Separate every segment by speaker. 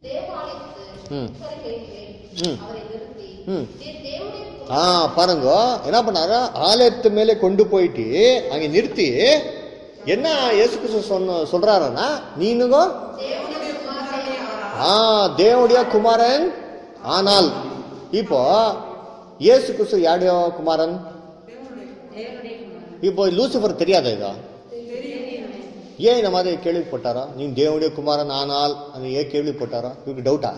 Speaker 1: தேவாலயத்து
Speaker 2: ம்.
Speaker 1: உட்கரைகளிலே
Speaker 2: ம்.
Speaker 1: அவரை நிறுத்தி
Speaker 2: ம்.
Speaker 1: நீர் தேவனுடைய
Speaker 2: ஆ பாருங்க என்ன பண்ணாரு ஆலயத்து மேலே கொண்டு போயிட்டு அங்க நிறுத்தி என்ன இயேசு கிறிஸ்து சொன்ன சொல்றாருன்னா நீனுங்க
Speaker 1: தேவனுடைய குமாரனே ஆனார்.
Speaker 2: ஆ தேவனுடைய குமாரன் ஆனால் இப்போ இயேசு கிறிஸ்து யாருடைய குமாரன் இப்போ லூசிஃபர் தெரியாதா இதா ஏன் இந்த மாதிரி கேள்விப்பட்டாரா நீ தேவனுடைய குமாரன் ஆனால் அது ஏன் கேள்விப்பட்டாரா இவருக்கு டவுட்டா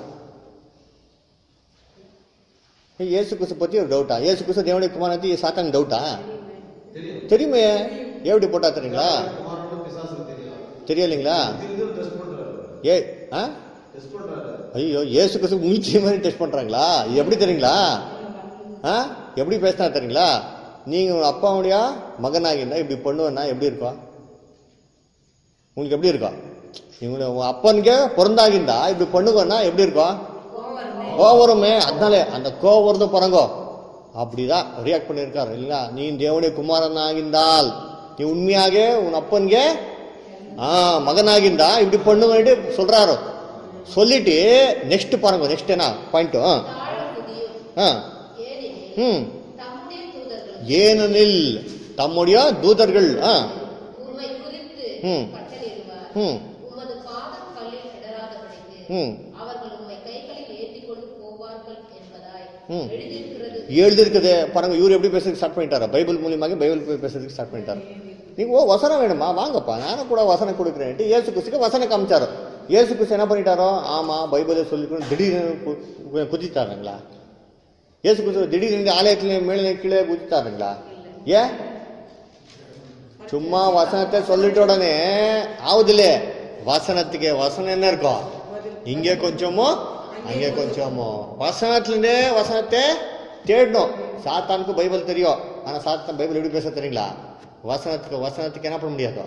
Speaker 2: இயேசு கிறிஸ்து பத்தி ஒரு டவுட்டா இயேசு கிறிஸ்து தேவனுடைய குமாரன் பத்தி சாத்தான் டவுட்டா தெரியுமே எப்படி போட்டா தெரியுங்களா தெரியலைங்களா ஏ ஆ ஐயோ இயேசு கிறிஸ்து மூச்சு மாதிரி டெஸ்ட் பண்றாங்களா இது எப்படி தெரியுங்களா ஆ எப்படி பேசினா தெரியுங்களா நீங்க உங்க அப்பாவுடைய மகனாகிருந்தா இப்படி பண்ணுவேன்னா எப்படி இருக்கும் உங்களுக்கு எப்படி இருக்கும் நீங்க உங்க அப்பனுக்கே பிறந்தாகிருந்தா இப்படி பண்ணுங்கன்னா எப்படி இருக்கும் கோவம் வருமே அதனால அந்த கோவம் வருது பாருங்க அப்படிதான் ரியாக்ட் பண்ணியிருக்காரு இல்லைங்களா நீ தேவனுடைய குமாரன் ஆகின்றால் நீ உண்மையாக உன் அப்பனுக்கே ஆ மகனாகின்றா இப்படி பண்ணுவேன்ட்டு சொல்றாரு சொல்லிட்டு நெக்ஸ்ட் பாருங்க நெக்ஸ்ட் என்ன பாயிண்ட்
Speaker 1: தாழ புதியும்
Speaker 2: ஆ
Speaker 1: ஏனெனில்
Speaker 2: ம்
Speaker 1: தம்முடைய தூதர்கள்
Speaker 2: ஏனெனில் தம்முடைய தூதர்கள் ஆ
Speaker 1: உம்மை குறித்து
Speaker 2: ம்.
Speaker 1: கட்டளையிடுவார்
Speaker 2: ம்
Speaker 1: உமது பாதம் கல்லில் இடராதபடிக்கு
Speaker 2: ம்
Speaker 1: அவர்கள் உம்மை கைகளில் ஏற்றிக் கொண்டு போவார்கள் என்பதாய்
Speaker 2: ம்.
Speaker 1: எழுதியிருக்கிறது
Speaker 2: எழுதிருக்குது பாருங்க இவர் எப்படி பேசுறதுக்கு ஸ்டார்ட் பண்ணிட்டாரா பைபிள் மூலியமாக பைபிள் போய் பேசுறதுக்கு ஸ்டார்ட் பண்ணிட்டாரு நீங்க ஓ வசனம் வேணுமா வாங்கப்பா நானும் கூட வசனம் கொடுக்குறேன்ட்டு இயேசு கிறிஸ்துக்கு வசனம் காமிச்சாரு இயேசு கிறிஸ்து என்ன பண்ணிட்டாரோ ஆமா பைபிளை சொல்லிக்கணும் திடீர்னு கு- கு- குதித்தாருங்களா இயேசு கிறிஸ்து திடீர்னு ஆலயத்துல மேலே கீழே குதித்தாருங்களா ஏன் சும்மா வசனத்தை சொல்லிட்ட உடனே ஆகுதுல்லே வசனத்துக்கு வசனம் என்ன இருக்கும் இங்கே கொஞ்சமோ அங்கே கொஞ்சமோ வசனத்துலேருந்தே வசனத்தை தேடணும் சாத்தானுக்கு பைபிள் தெரியும் ஆனால் சாத்தான் பைபிள் எப்படி பேச தெரியுங்களா வசனத்துக்கு வசனத்துக்கு என்ன பண்ண முடியாது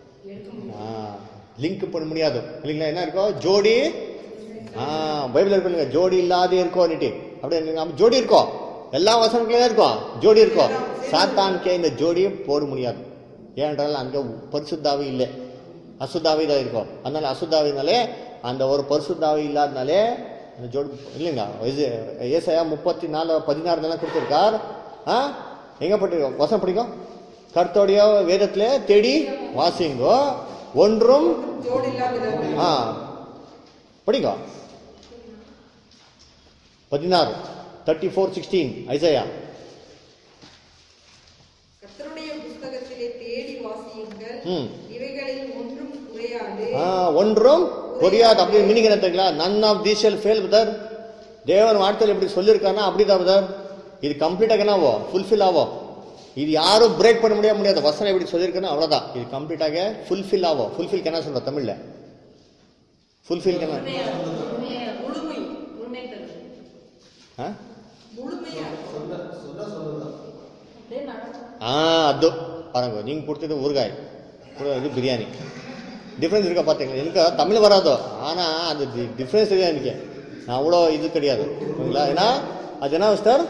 Speaker 2: லிங்க் பண்ண முடியாது இல்லைங்களா என்ன இருக்கும் ஜோடி ஆ பைபிள் இருக்குங்க ஜோடி இல்லாத இருக்கோன்னுட்டு அப்படியே நம்ம ஜோடி இருக்கோம் எல்லா வசனங்களும் இருக்கும் ஜோடி இருக்கும் சாத்தானுக்கே இந்த ஜோடியை போட முடியாது ஏனென்றால் அங்கே பரிசுத்தாவி இல்லை அசுத்தாவி தான் இருக்கும் அதனால அசுத்தாவினாலே அந்த ஒரு பரிசுத்தாவி இல்லாதனாலே அந்த ஜோடி இல்லைங்க இது ஏசாயா முப்பத்தி நாலு பதினாறு தானே கொடுத்துருக்கார் ஆ எங்கே படிக்கும் வசனம் படிக்கும் கர்த்தருடைய வேதத்திலே தேடி வாசிங்கோ ஒன்றும் ஆ படிங்க பதினாறு தேர்ட்டி ஃபோர் சிக்ஸ்டீன் ஐசையா
Speaker 3: கர்த்தருடைய புஸ்தகத்திலே தேடி வாசியுங்கள்
Speaker 2: ம்
Speaker 3: இவைகளில் ஒன்றும் குறையாது
Speaker 2: ஆ, ஒன்றும் புரியாது அப்படின்னு மீனிங் என்ன தெரியுங்களா none of the shall fail brother தேவன் வார்த்தையில் எப்படி சொல்லியிருக்காருன்னா அப்படிதான் பிரதர் இது கம்ப்ளீட்டாக என்னவோ ஃபுல்ஃபில் ஆகும் இது யாரும் பிரேக் பண்ண முடியாது முடியாது வசனம் எப்படி சொல்லியிருக்கேன்னா அவ்வளோதான் இது கம்ப்ளீட்டாக ஃபுல்ஃபில் ஆகும் ஃபுல்ஃபில் என்ன சொல்கிறோம் தமிழில் ஃபுல்ஃபில் என்ன
Speaker 3: முழுமை முழுமை தரும்
Speaker 2: ஆ
Speaker 3: முழுமையா
Speaker 2: ஆ அது பாருங்க நீங்கள் கொடுத்தது ஊறுகாய் கொடுத்தது பிரியாணி டிஃப்ரென்ஸ் இருக்கா பார்த்தீங்களா எனக்கு தமிழ் வராதோ ஆனால் அது டிஃப்ரென்ஸ் இல்லை எனக்கு நான் அவ்வளோ இது கிடையாது ஓகேங்களா ஏன்னா அது என்ன சார்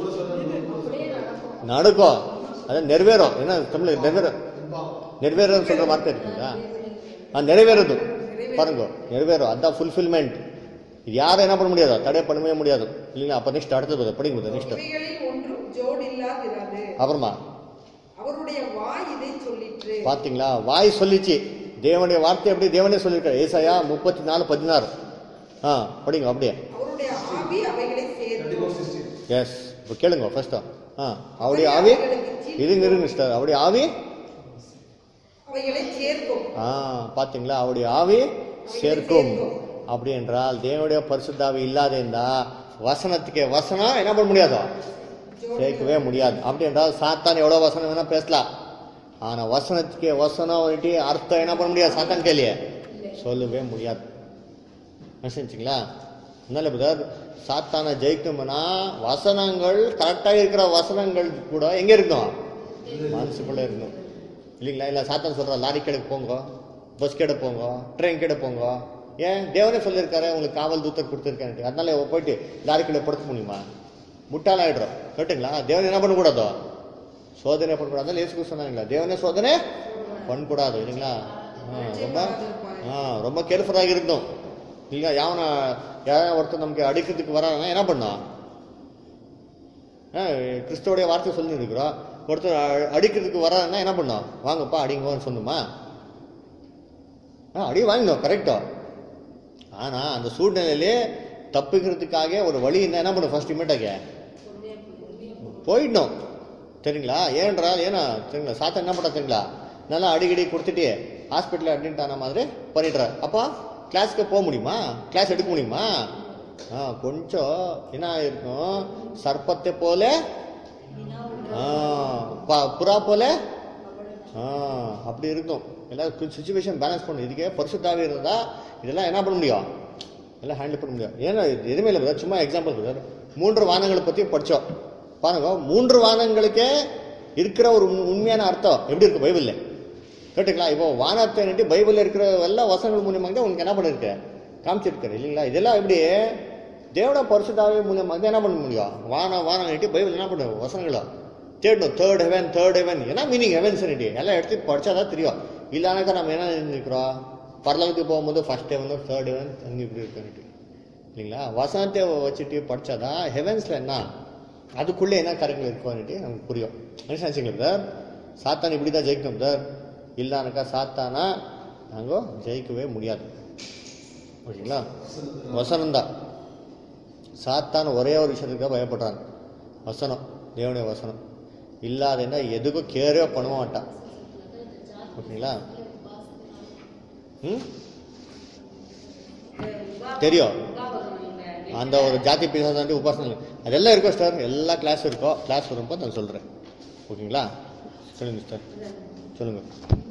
Speaker 2: நடக்கும் அது நிறைவேறும் என்ன தமிழ் நிறைவேறும் நிறைவேறும் சொல்கிற வார்த்தை இருக்குங்களா ஆ நிறைவேறுது பாருங்க நிறைவேறும் அதான் ஃபுல்ஃபில்மெண்ட் இது யாரும் என்ன பண்ண முடியாது தடை பண்ணவே முடியாது இல்லைங்களா அப்போ நெக்ஸ்ட் அடுத்தது படிங்க நெக்ஸ்ட்
Speaker 3: இவைகளில் ஒன்றும் ஜோடில்லாதிராது
Speaker 2: அப்புறமா
Speaker 3: அவருடைய வாய் இதை சொல்லிற்று
Speaker 2: பாத்தீங்களா வாய் சொல்லிச்சு தேவனுடைய வார்த்தை எப்படி தேவனே சொல்லியிருக்காரு ஏசாயா முப்பத்தி நாலு பதினாறு ஆ படிங்க அப்படியே
Speaker 3: அவருடைய ஆவி அவைகளை சேர்த்து
Speaker 2: எஸ் இப்போ கேளுங்க ஃபர்ஸ்டா ஆ அவருடைய ஆவி இருங்க இருங்க சிஸ்டர் அவருடைய ஆவி
Speaker 3: அவைகளை சேர்க்கும்
Speaker 2: ஆ பாத்தீங்களா அவருடைய ஆவி சேர்க்கும் அப்படி என்றால் தேவனுடைய பரிசுத்தாவி இல்லாத இருந்தா வசனத்துக்கு வசனம் என்ன பண்ண முடியாதோ சேர்க்கவே முடியாது அப்படி என்றால் சாத்தான் எவ்வளோ வசனம் வேணா பேசலாம் ஆனா வசனத்துக்கு வசனம் வந்துட்டு அர்த்தம் என்ன பண்ண முடியாது சாத்தான் கையிலேயே சொல்லவே முடியாது நினைச்சுங்களா அதனால பிரதர் சாத்தானை ஜெயிக்கணும்னா வசனங்கள் கரெக்டாக இருக்கிற வசனங்கள் கூட எங்க இருக்கும் மனசுக்குள்ள இருக்கணும் இல்லைங்களா இல்லை சாத்தான் சொல்ற லாரி கடைக்கு போங்க பஸ் கடை போங்க ட்ரெயின் கடை போங்க ஏன் தேவனே சொல்லியிருக்காரு உங்களுக்கு காவல் தூத்தர் கொடுத்துருக்கேன் அதனால போயிட்டு லாரி கடை படுத்த முடியுமா முட்டாள் ஆயிடுறோம் கரெக்டுங்களா தேவன் என்ன பண்ணக்கூடாதோ சோதனை பண்ணக்கூடாது அதனால இயேசு சொன்னாங்களா தேவனே சோதனை பண்ணக்கூடாது இல்லைங்களா ஆ, ரொம்ப ஆ ரொம்ப கேர்ஃபுல்லாக இருக்கணும் இல்லையா யாவன யாராவது ஒருத்தர் நமக்கு அடிக்கிறதுக்கு வராங்கன்னா என்ன பண்ணோம் ஆ, கிறிஸ்துவோடைய வார்த்தை சொல்லி இருக்கிறோம் ஒருத்தர் அ- அடிக்கிறதுக்கு வராங்கன்னா என்ன பண்ணோம் வாங்கப்பா அடிங்கன்னு சொன்னோமா ஆ அடி வாங்கினோம் கரெக்டா ஆனா அந்த சூழ்நிலையிலே தப்பிக்கிறதுக்காக ஒரு வழி இருந்தா என்ன பண்ணும் ஃபர்ஸ்ட் இமேட்டாக போயிடணும் சரிங்களா ஏன்றால் ஏன்னா சரிங்களா சாத்தா என்ன பண்ண சரிங்களா நல்லா அடிக்கடி கொடுத்துட்டு ஹாஸ்பிட்டலில் அட்மிட் ஆன மாதிரி பண்ணிடுறார் அப்போ கிளாஸ்க்கு போக முடியுமா கிளாஸ் எடுக்க முடியுமா ஆ கொஞ்சம் என்ன இருக்கும் சர்ப்பத்தை போல ஆ, ப- புறா போல ஆ அப்படி இருக்கும் எல்லாம் சுச்சுவேஷன் பேலன்ஸ் பண்ணணும் இதுக்கே பரிசுத்தாவே இருந்தா இதெல்லாம் என்ன பண்ண முடியும் எல்லாம் ஹேண்டில் பண்ண முடியும் ஏன்னா இது எதுவுமே இல்லை brother. சும்மா எக்ஸாம்பிள் brother. மூன்று வானங்களை பற்றி படித்தோம் பாருங்க மூன்று வானங்களுக்கே இருக்கிற ஒரு உண்- உண்மையான அர்த்தம் எப்படி இருக்கு பைபிளில் கேட்டுங்களா இப்போ வானத்தை நிட்டு பைபிளில் இருக்கிற எல்லா வசனங்கள் மூலியமாக தான் உனக்கு என்ன பண்ணிருக்கு காமிச்சிருக்காரு இல்லைங்களா இதெல்லாம் எப்படி தேவட பரிசுத்தாவே மூலியமாக தான் என்ன பண்ண முடியும் வானம் வானம் நிட்டு பைபிள் என்ன பண்ணும் வசனங்களோ தேடணும் தேர்ட் ஹெவன் தேர்ட் ஹெவன் என்ன மீனிங் ஹெவன்ஸ் எல்லாம் எடுத்து படிச்சாதான் தெரியும் இல்லைனாக்கா நம்ம என்ன நினைக்கிறோம் பரலோகத்துக்கு போகும்போது ஃபர்ஸ்ட் ஹெவன் தேர்ட் ஹெவன் அங்கே இப்படி இருக்குன்னுட்டு இல்லைங்களா வசனத்தை வச்சுட்டு படிச்சாதான் ஹெவன்ஸ்ல என்ன அதுக்குள்ளே என்ன கரெக்டில் இருக்கும்னுட்டு நமக்கு புரியும் மனுஷன் சார் சாத்தான் இப்படி தான் ஜெயிக்கணும் சார் இல்லைனாக்கா சாத்தானா நாங்கள் ஜெயிக்கவே முடியாது ஓகேங்களா வசனம் தான் சாத்தான் ஒரே ஒரு விஷயத்துக்கு தான் பயப்படுறான் வசனம் தேவனுடைய வசனம் இல்லாதன்னா எதுக்கும் கேரே பண்ண மாட்டான் ஓகேங்களா ம் தெரியும் அந்த ஒரு ஜாதி பிசா தாண்டி உபாசனை அதெல்லாம் இருக்கும் சார் எல்லா கிளாஸ் இருக்கோ கிளாஸ் வரும்போது நான் சொல்கிறேன் ஓகேங்களா சொல்லுங்க சார் சொல்லுங்க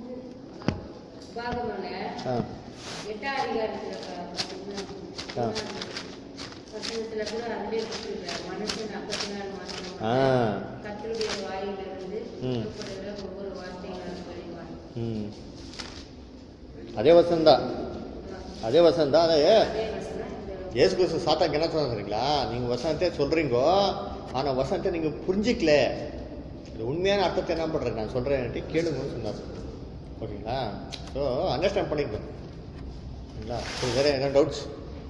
Speaker 4: பாகமல
Speaker 2: ஆ
Speaker 4: எட்டாம் அதிகாரத்துல பார்த்தீங்கன்னா,
Speaker 2: ஆ.
Speaker 4: வசனத்துல கூட அதுலயே கொடுத்திருக்காரு. மனுஷன் அப்பத்தினால்
Speaker 2: ஆ
Speaker 4: மாத்திரம் கர்த்தருடைய வாயிலிருந்து
Speaker 2: ம்.
Speaker 4: புறப்படுகிற ஒவ்வொரு வார்த்தைகளும் வெளிவான்.
Speaker 2: ம் அதே வசனம் தான் அதே வசனம் தான் அதே
Speaker 4: அதே வசனம் இந்த
Speaker 2: ஏசு கிறிஸ்து சாத்தாக்கு என்ன சொன்னா தெரியுங்களா நீங்கள் வசனத்தை சொல்கிறீங்கோ ஆனால் வசனத்தை நீங்கள் புரிஞ்சிக்கல இது உண்மையான அர்த்தத்தை என்ன பண்ணுறேன் நான் சொல்கிறேன்ட்டு கேளுங்கன்னு சொன்னார் ஓகேங்களா ஸோ அண்டர்ஸ்டாண்ட் பண்ணிக்கணும் ஓகேங்களா ஸோ வேறு என்ன டவுட்ஸ்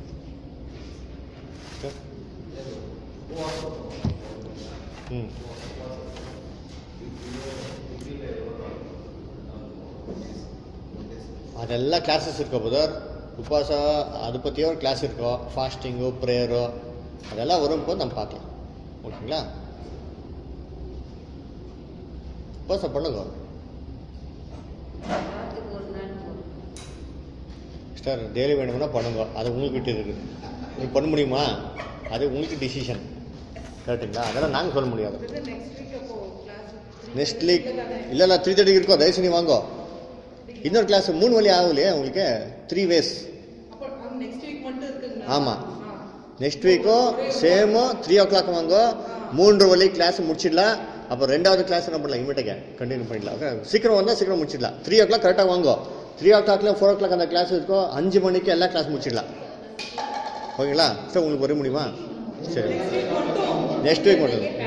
Speaker 2: ம் அதெல்லாம் கிளாஸஸ் இருக்கோ புதர் உபாசம் அதை பற்றியோ ஒரு கிளாஸ் இருக்கோ ஃபாஸ்டிங்கோ ப்ரேயரோ அதெல்லாம் வரும்போது நம்ம பார்க்கலாம் ஓகேங்களா உபாசம் பண்ணுங்க
Speaker 4: வாரத்துக்கு ஒரு நாள் போதும்.
Speaker 2: சார் டெய்லி வேணும்னா பண்ணுங்க அது உங்கள்கிட்ட இருக்குது நீங்கள் பண்ண முடியுமா அது உங்களுக்கு டிசிஷன் கரெக்டுங்களா அதெல்லாம் நாங்கள் சொல்ல முடியாது
Speaker 3: நெக்ஸ்ட் வீக் அப்போ கிளாஸ்
Speaker 2: நெக்ஸ்ட் வீக் இல்லை இல்லை த்ரீ தேர்ட்டிக்கு இருக்கோம் தயவுசெய்து வாங்கோ இன்னொரு கிளாஸ் மூணு வழி ஆகும் இல்லையா உங்களுக்கு த்ரீ வேஸ்
Speaker 3: அப்போ நெக்ஸ்ட் வீக் மட்டும் இருக்குங்களா
Speaker 2: ஆமா.
Speaker 3: ஆ.
Speaker 2: நெக்ஸ்ட் வீக்கும் சேமோ த்ரீ ஓ கிளாக் வாங்கோ மூன்று வழி கிளாஸ் முடிச்சிடலாம் அப்போ ரெண்டாவது கிளாஸ் என்ன பண்ணலாம் இமீடியட்டாக கண்டினியூ பண்ணிடலாம் ஓகே சீக்கிரம் வந்தால் சீக்கிரம் முடிச்சிடலாம் த்ரீ ஓ கிளாக் கரெக்டாக வாங்கோ த்ரீ ஓ கிளாக்ல ஃபோர் ஓ கிளாக் அந்த கிளாஸ் இருக்கோ அஞ்சு மணிக்கு எல்லா கிளாஸ் முடிச்சிடலாம் ஓகேங்களா சார் உங்களுக்கு வர முடியுமா சரி நெக்ஸ்ட் வீக் மட்டும்